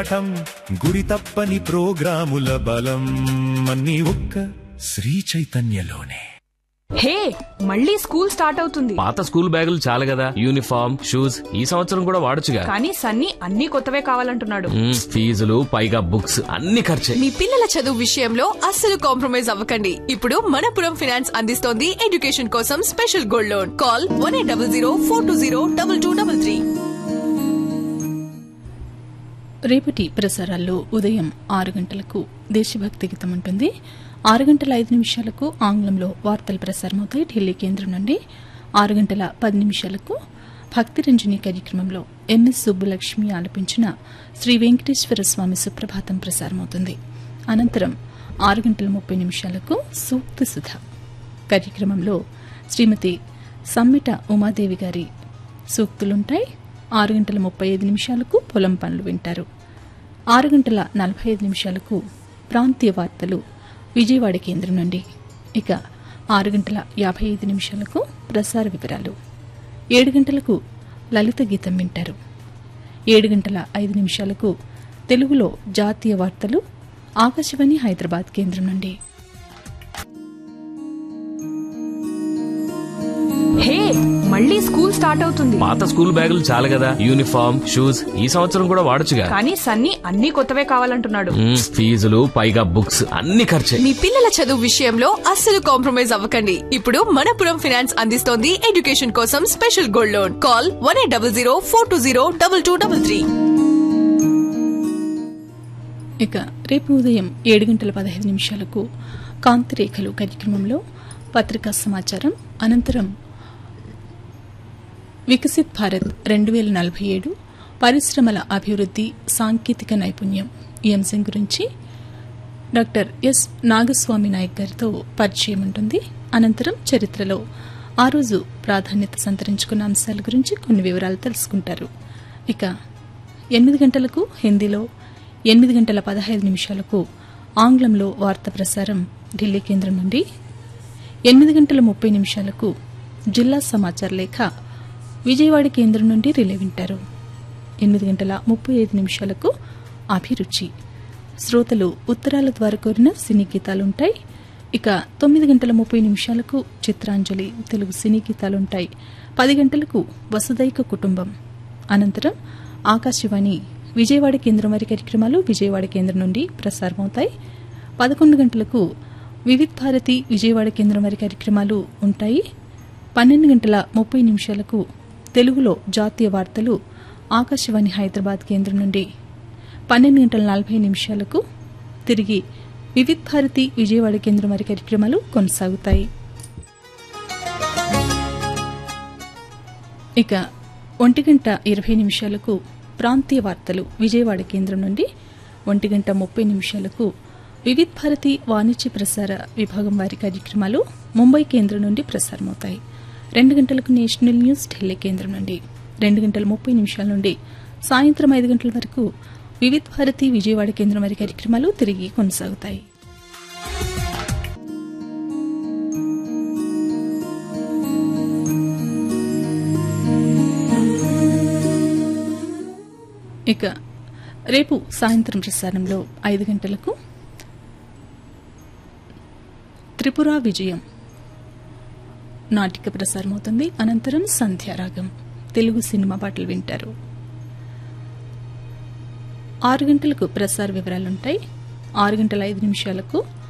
పాఠం గురి తప్పని ప్రోగ్రాముల బలం అన్ని ఒక్క శ్రీ చైతన్యలోనే హే మళ్ళీ స్కూల్ స్టార్ట్ అవుతుంది పాత స్కూల్ బ్యాగులు చాలు కదా యూనిఫామ్ షూస్ ఈ సంవత్సరం కూడా వాడొచ్చుగా కానీ సన్నీ అన్ని కొత్తవే కావాలంటున్నాడు మ్మ్, ఫీజులు పైగా బుక్స్ అన్ని ఖర్చే మీ పిల్లల చదువు విషయంలో అస్సలు కాంప్రమైజ్ అవ్వకండి ఇప్పుడు మనపురం ఫైనాన్స్ అందిస్తోంది ఎడ్యుకేషన్ కోసం special gold loan call one eight double zero four two zero double two double three రేపటి ప్రసారాల్లో ఉదయం ఆరు గంటలకు దేశభక్తి గీతం ఉంటుంది ఆరు గంటల ఐదు నిమిషాలకు ఆంగ్లంలో వార్తలు ప్రసారమవుతాయి ఢిల్లీ కేంద్రం నుండి ఆరు గంటల పది నిమిషాలకు భక్తి రంజని కార్యక్రమంలో ఎంఎస్ సుబ్బులక్ష్మి ఆలపించిన శ్రీ వెంకటేశ్వర స్వామి సుప్రభాతం ప్రసారమవుతుంది అనంతరం ఆరు గంటల ముప్పై నిమిషాలకు సూక్తి సుధ కార్యక్రమంలో శ్రీమతి సమ్మిట ఉమాదేవి గారి సూక్తులుంటాయి ఆరు గంటల ముప్పై ఐదు నిమిషాలకు పొలం పనులు వింటారు ఆరు గంటల నలభై ఐదు నిమిషాలకు ప్రాంతీయ వార్తలు విజయవాడ కేంద్రం నుండి ఇక ఆరు గంటల యాభై ఐదు నిమిషాలకు ప్రసార వివరాలు ఏడు గంటలకు లలిత గీతం వింటారు ఏడు గంటల ఐదు నిమిషాలకు తెలుగులో జాతీయ వార్తలు ఆకాశవాణి హైదరాబాద్ కేంద్రం నుండి హే మళ్ళీ స్కూల్ స్టార్ట్ అవుతుంది పాత స్కూల్ బ్యాగులు చాలు కదా యూనిఫామ్ షూస్ ఈ సంవత్సరం కూడా వాడొచ్చుగా కానీ సన్నీ అన్ని కొత్తవే కావాలంటున్నాడు మ్మ్, ఫీజులు పైగా బుక్స్ అన్ని ఖర్చే మీ పిల్లల చదువు విషయంలో అస్సలు కాంప్రమైజ్ అవ్వకండి ఇప్పుడు మనపురం ఫైనాన్స్ అందిస్తోంది ఎడ్యుకేషన్ కోసం special gold loan call one eight double zero four two zero double two double three ఇక రేపు ఉదయం ఏడు గంటల పదహైదు నిమిషాలకు కాంతిరేఖలు కార్యక్రమంలో పత్రికా సమాచారం అనంతరం వికసిత్ భారత్ రెండు వేల నలభై ఏడు పరిశ్రమల అభివృద్ధి సాంకేతిక నైపుణ్యం ఈ అంశం గురించి డాక్టర్ ఎస్ నాగస్వామి నాయక్ గారితో పరిచయం ఉంటుంది అనంతరం చరిత్రలో ఆ రోజు ప్రాధాన్యత సంతరించుకున్న అంశాల గురించి కొన్ని వివరాలు తెలుసుకుంటారు ఇక ఎనిమిది గంటలకు హిందీలో ఎనిమిది గంటల పదహైదు నిమిషాలకు ఆంగ్లంలో వార్త ప్రసారం ఢిల్లీ కేంద్రం నుండి ఎనిమిది గంటల ముప్పై నిమిషాలకు జిల్లా సమాచార లేఖ విజయవాడ కేంద్రం నుండి రిలే వింటారు ఎనిమిది గంటల ముప్పై ఐదు నిమిషాలకు అభిరుచి శ్రోతలు ఉత్తరాల ద్వారా కోరిన సినీ గీతాలుంటాయి ఇక తొమ్మిది గంటల ముప్పై నిమిషాలకు చిత్రాంజలి తెలుగు సినీ గీతాలుంటాయి పది గంటలకు వసుదైక కుటుంబం అనంతరం ఆకాశవాణి విజయవాడ కేంద్రం వారి కార్యక్రమాలు విజయవాడ కేంద్రం నుండి ప్రసారమవుతాయి పదకొండు గంటలకు వివిధ్ భారతి విజయవాడ కేంద్రం వారి కార్యక్రమాలు ఉంటాయి పన్నెండు గంటల ముప్పై నిమిషాలకు తెలుగులో జాతీయ వార్తలు ఆకాశవాణి హైదరాబాద్ కేంద్రం నుండి పన్నెండు గంటల నలభై నిమిషాలకు తిరిగి వివిధ్ భారతి విజయవాడ కేంద్రం వారి కార్యక్రమాలు కొనసాగుతాయి ఇక ఒంటి గంట ఇరవై నిమిషాలకు ప్రాంతీయ వార్తలు విజయవాడ కేంద్రం నుండి ఒంటి గంట ముప్పై నిమిషాలకు వివిధ్ భారతి వాణిజ్య ప్రసార విభాగం వారి కార్యక్రమాలు ముంబై కేంద్రం నుండి ప్రసారమవుతాయి రెండు గంటలకు నేషనల్ న్యూస్ ఢిల్లీ కేంద్రం నుండి రెండు గంటల ముప్పై నిమిషాల నుండి సాయంత్రం ఐదు గంటల వరకు వివిధ్ భారతి విజయవాడ కేంద్రం వారి కార్యక్రమాలు తిరిగి కొనసాగుతాయి ఇక రేపు సాయంత్రం ప్రసారంలో ఐదు గంటలకు త్రిపుర విజయం నాటిక ప్రసారమవుతుంది అనంతరం సంధ్యారాగం తెలుగు సినిమా పాటలు వింటారు ఆరు గంటలకు ప్రసార వివరాలుంటాయి ఆరు గంటల ఐదు నిమిషాలకు